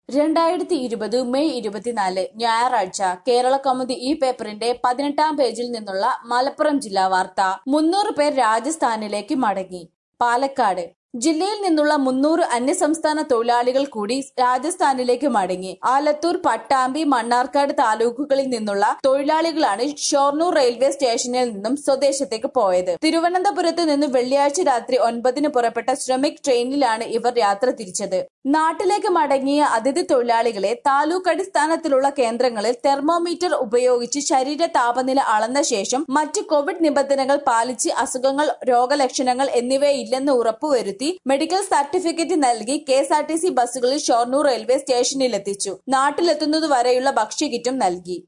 രണ്ടായിരത്തി ഇരുപത് മെയ് ഇരുപത്തിനാല് ഞായറാഴ്ച കേരള കൗമുദി ഈ പേപ്പറിന്റെ പതിനെട്ടാം പേജിൽ നിന്നുള്ള മലപ്പുറം ജില്ലാ വാർത്ത മുന്നൂറ് പേർ രാജസ്ഥാനിലേക്ക് മടങ്ങി പാലക്കാട് ജില്ലയിൽ നിന്നുള്ള മുന്നൂറ് അന്യസംസ്ഥാന തൊഴിലാളികൾ കൂടി രാജസ്ഥാനിലേക്ക് മടങ്ങി ആലത്തൂർ പട്ടാമ്പി മണ്ണാർക്കാട് താലൂക്കുകളിൽ നിന്നുള്ള തൊഴിലാളികളാണ് ഷൊർണൂർ റെയിൽവേ സ്റ്റേഷനിൽ നിന്നും സ്വദേശത്തേക്ക് പോയത് തിരുവനന്തപുരത്ത് നിന്ന് വെള്ളിയാഴ്ച രാത്രി ഒൻപതിന് പുറപ്പെട്ട ശ്രമിക് ട്രെയിനിലാണ് ഇവർ യാത്ര തിരിച്ചത് നാട്ടിലേക്ക് മടങ്ങിയ അതിഥി തൊഴിലാളികളെ താലൂക്ക് അടിസ്ഥാനത്തിലുള്ള കേന്ദ്രങ്ങളിൽ തെർമോമീറ്റർ ഉപയോഗിച്ച് ശരീര താപനില അളന്ന ശേഷം മറ്റ് കോവിഡ് നിബന്ധനകൾ പാലിച്ച് അസുഖങ്ങൾ രോഗലക്ഷണങ്ങൾ എന്നിവയില്ലെന്ന് ഉറപ്പുവരുത്തി മെഡിക്കൽ സർട്ടിഫിക്കറ്റ് നൽകി K S R T C ബസ്സുകളിൽ ഷൊർണൂർ റെയിൽവേ സ്റ്റേഷനിലെത്തിച്ചു നാട്ടിലെത്തുന്നതുവരെയുള്ള ഭക്ഷ്യകിറ്റും നൽകി